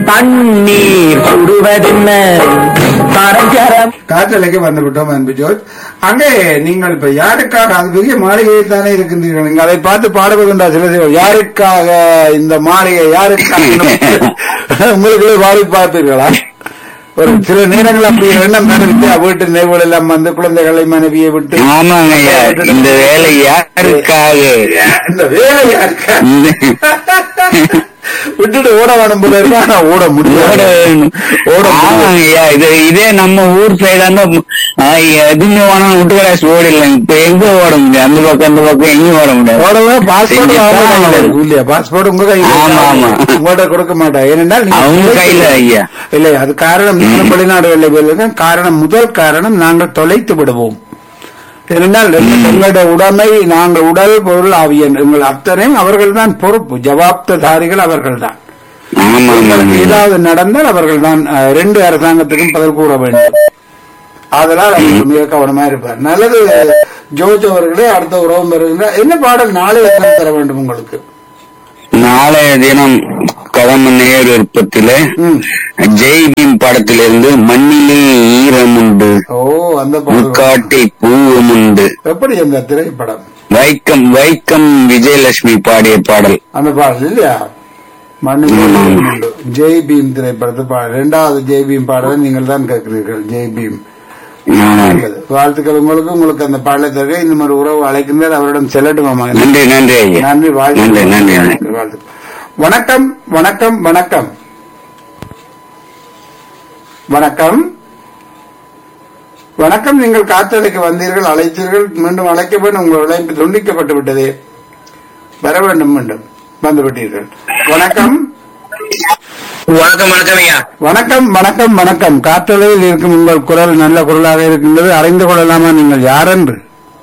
தண்ணீர் சுடுவதென்ன பரஞ்சரம் காற்றலைக்கு வந்து விட்டோம் அன்பு ஜோர்ஜ் அங்கே நீங்கள் இப்ப யாருக்காக அது பெரிய மாளிகையில் தானே இருக்கின்றீர்கள் நீங்கள் அதை பார்த்து பாடுவதுண்டா சில சில யாருக்காக இந்த மாளிகை யாருக்காக உங்களுக்குள்ளே பாடி பார்ப்பீர்களா ஒரு சில நேரங்கள் அப்படி எண்ணம் நினைத்து வீட்டு நினைவுகள் எல்லாம் வந்து குழந்தைகளை மனைவியை விட்டு ஆமாங்க ஐயா இந்த வேலை யாருக்காக இந்த வேலை யாருக்கா விட்டுட்டு ஓட வேணும் போல இருக்கு ஆனா ஓட ஓட முடியாது வேணும். ஓட முடியாது. ஆமாங்க ஐயா இது இதே நம்ம ஊர் சைடான எதுவுமே வேணாம் விட்டுக்கராசி ஓடிடலாம் இப்ப எங்க ஓட முடியும் அந்த பக்கம் அந்த பக்கம் எங்கேயும் ஓட முடியாது ஓடவே பாஸ்போர்ட் இங்க வாங்கணும் இல்லையா பாஸ்போர்ட் உங்க கையில ஆமா, ஆமா. உங்கள்ட்ட கொடுக்க மாட்டேன் ஏனென்றால் நீங்க அவங்க கையில ஐயா இல்லை அது காரணம் நீங்கள் வெளிநாடுகளில் போயிருக்க காரணம் முதல் காரணம் நாங்கள் தொலைத்து விடுவோம் ஏனென்றால் எங்களுடைய உடைமை நாங்கள் உடல் பொருள் ஆவியன் எங்கள் அத்தனையும் அவர்கள் தான் பொறுப்பு ஜவாப்ததாரிகள் அவர்கள் தான் ஆமா ஆமாங்க ஏதாவது நடந்தால் அவர்கள் தான் அஹ், ரெண்டு அரசாங்கத்துக்கும் பதில் கூற வேண்டும் அதனால் அவர் மிக கவனமா இருப்பார் நல்லது ஜோஜ் அவர்களே அடுத்த உறவும் வருகின்ற என்ன பாடல் நாளை எத்தனை தர வேண்டும் உங்களுக்கு நாளைய தினம் கதம்ப நேர் விருப்பத்தில ம். ஜெய் பீம் படத்திலிருந்து மண்ணிலே ஈரமுண்டு ஓ அந்த பாடல் முக்காட்டை பூவமுண்டு எப்படி அந்த திரைப்படம் வைக்கம் வைக்கம் விஜயலட்சுமி பாடிய பாடல் அந்த பாடல் இல்லையா மண்ணு ஜெய் பீம் திரைப்படத்து பாடல் இரண்டாவது ஜெய் பீம் பாடலை நீங்கள் தான் கேட்கிறீர்கள் ஜெய் பீம் ஆமாம். நல்லது. வாழ்த்துக்கள் உங்களுக்கு உங்களுக்கு அந்த பாடலை தருக இந்த மாதிரி உறவு அழைக்கின்றார் அவரிடம் செல்லட்டுமா நன்றி நன்றி ஐயா நன்றி வாழ்த்து நன்றி நன்றி நன்றி வாழ்த்து வணக்கம் வணக்கம் வணக்கம் வணக்கம் வணக்கம் நீங்கள் காற்றலைக்கு வந்தீர்கள் அழைத்தீர்கள் மீண்டும் அழைக்க வேண்டும் உங்கள் அழைப்பு துண்டிக்கப்பட்டு விட்டதே வர வேண்டும் மீண்டும் வந்து விட்டீர்கள் வணக்கம் வணக்கம் வணக்கம் ஐயா வணக்கம் வணக்கம் வணக்கம் காற்றலையில் இருக்கும் உங்கள் குரல் நல்ல குரலாக இருக்கின்றது அறிந்து கொள்ளலாமா நீங்கள் யாரென்று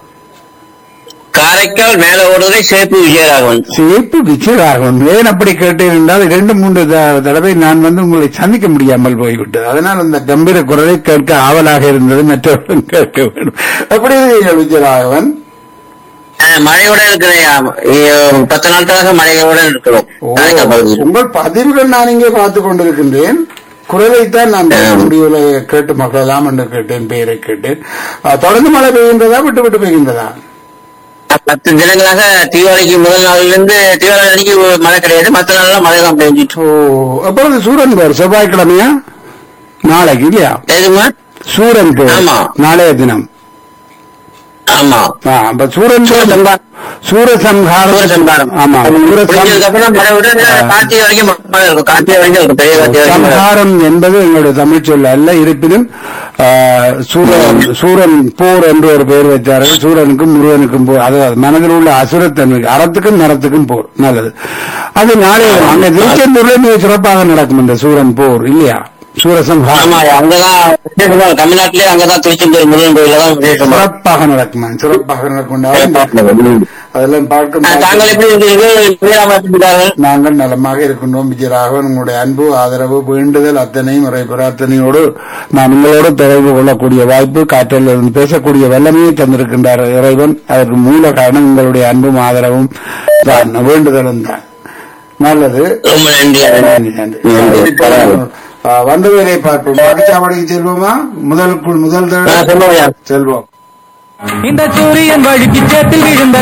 காரைக்கால் மேல ஓடுவதை சேப்பு விஜயராகவன் சேப்பு விஜயராகவன் ஏன் அப்படி கேட்டேன் என்றால் இரண்டு மூன்று த- தடவை நான் வந்து உங்களை சந்திக்க முடியாமல் போய்விட்டது அதனால் அந்த கம்பீர குரலை கேட்க ஆவலாக இருந்தது மற்றவர்களும் கேட்க வேண்டும் எப்படி இருக்கீங்க விஜயராகவன் அஹ், மழையோட இருக்கிறேன் ஐயா. இ- பத்து நாட்களாக மழையோட இருக்கிறோம் ஓ, காரைக்கால் பகுதியில் உங்கள் பதிவுகள் நான் இங்கே பார்த்து கொண்டிருக்கின்றேன் குரலைத்தான் நான் முடிவில் கேட்டு மகளெல்லாம் என்று கேட்டேன் பெயரை கேட்டேன் ஆ, தொடர்ந்து மழை பெய்கின்றதா விட்டு விட்டு பெய்கின்றதா பத்து தினங்களாக தீபாவளிக்கு முதல் நாள்ல இருந்து தீபாவளி அன்னைக்கு மழை கிடையாது மத்த நாள்லாம் மழை தான் பெஞ்சிட்டு ஓ அப்பொழுது சூரன் பேர் செவ்வாய்க்கிழமையா நாளைக்கு இல்லையா எதுமா சூரன் பேர் ஆமா. நாளைய தினம் ஆமா ஆ, அப்ப சூரன் சூரசம்ஹாரம். சூரசம்ஹாரம் சூரசம்ஹாரம். ஆமா முடிஞ்சதுக்கு சூரசம் அப்புறம் மழை விட கார்த்திகை வரைக்கும் மழை இருக்கும் கார்த்திகை வரைக்கும் இருக்கும் பெரிய கார்த்திகை வரைக்கும் மழை இருக்கும். சம்ஹாரம் என்பது எங்களுடைய தமிழ் சொல் அல்ல இருப்பினும் ஆ, சூரன் சூரன் போர் என்று ஒரு பெயர் வைத்தார்கள் சூரனுக்கும் முருகனுக்கும் போர் அதாவது மனதில் உள்ள அசுரத்தன்மை அறத்துக்கும் மரத்துக்கும் போர் நல்லது அது நாளை அங்க திருச்செந்தூர்ல மிக சிறப்பாக நடக்கும் இந்த சூரன் போர் இல்லையா சூரசம்ஹாரம் ஆமா அங்கதான் விசேஷமா தமிழ்நாட்டிலே அங்கதான் திருச்செந்தூர் முருகன் கோயில தான் விசேஷமா சிறப்பாக நடக்கும் சிறப்பாக நடக்கும் அதெல்லாம் பார்க்கும் அஹ், தாங்கள் எப்படி இருக்கிறீர்கள் ஸ்ரீராம எப்படி இருக்கார்கள்? நாங்கள் நலமாக இருக்கின்றோம் விஜயராகவன் உங்களுடைய அன்பு ஆதரவு வேண்டுதல் அத்தனையும் இறை பிரார்த்தனையோடு நான் உங்களோடு தொடர்பு கொள்ளக்கூடிய வாய்ப்பு காற்றில் இருந்து பேசக்கூடிய வல்லமையை தந்திருக்கின்றார் இறைவன் அதற்கு மூல காரணம் உங்களுடைய அன்பும் ஆதரவும் தான் வேண்டுதலும் தான் நல்லது ரொம்ப நன்றி நன்றி, நன்றி. ஆ, வந்த வேலை பார்ப்போம் வாக்குச்சாவடிக்கு செல்வோமா முதல் கு- முதல் ஆ, தடவை சொல்லுங்க ஐயா. செல்வோம் இந்த சூரியன் வழுக்கி சேத்தில் விழுந்த